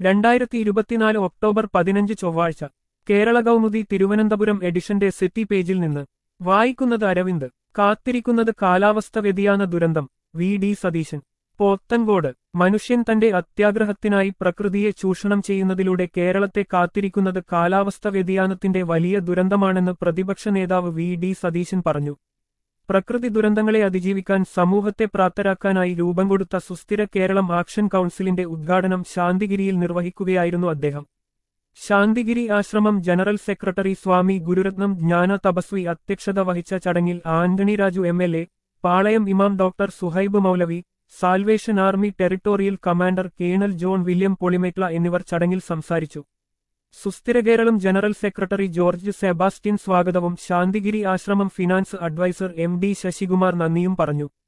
രണ്ടായിരത്തി ഇരുപത്തിനാല് ഒക്ടോബർ പതിനഞ്ച് ചൊവ്വാഴ്ച കേരള കൗമുദി തിരുവനന്തപുരം എഡിഷന്റെ സിറ്റി പേജിൽ നിന്ന് വായിക്കുന്നത് അരവിന്ദ് കാത്തിരിക്കുന്നത് കാലാവസ്ഥ വ്യതിയാന ദുരന്തം വി ഡി സതീശൻ പോത്തൻകോട് മനുഷ്യൻ തന്റെ അത്യാഗ്രഹത്തിനായി പ്രകൃതിയെ ചൂഷണം ചെയ്യുന്നതിലൂടെ കേരളത്തെ കാത്തിരിക്കുന്നത് കാലാവസ്ഥ വ്യതിയാനത്തിന്റെ വലിയ ദുരന്തമാണെന്ന് പ്രതിപക്ഷ നേതാവ് വി ഡി സതീശൻ പറഞ്ഞു പ്രകൃതി ദുരന്തങ്ങളെ അതിജീവിക്കാൻ സമൂഹത്തെ പ്രാപ്തരാക്കാനായി രൂപം കൊടുത്ത സുസ്ഥിര കേരളം ആക്ഷൻ കൗൺസിലിന്റെ ഉദ്ഘാടനം ശാന്തിഗിരിയിൽ നിർവഹിക്കുകയായിരുന്നു അദ്ദേഹം ശാന്തിഗിരി ആശ്രമം ജനറൽ സെക്രട്ടറി സ്വാമി ഗുരുരത്നം ജ്ഞാന തപസ്വി അധ്യക്ഷത വഹിച്ച ചടങ്ങിൽ Antony Raju M L A Palayam ഇമാം ഡോക്ടർ സുഹൈബ് മൗലവി Salvation Army territorial commander colonel John William Polimekla എന്നിവർ ചടങ്ങിൽ സംസാരിച്ചു സുസ്ഥിര കേരളം ജനറൽ സെക്രട്ടറി ജോർജ് സെബാസ്റ്റ്യൻ സ്വാഗതവും Santhigiri ashram finance adviser M D Sasikumar നന്ദിയും പറഞ്ഞു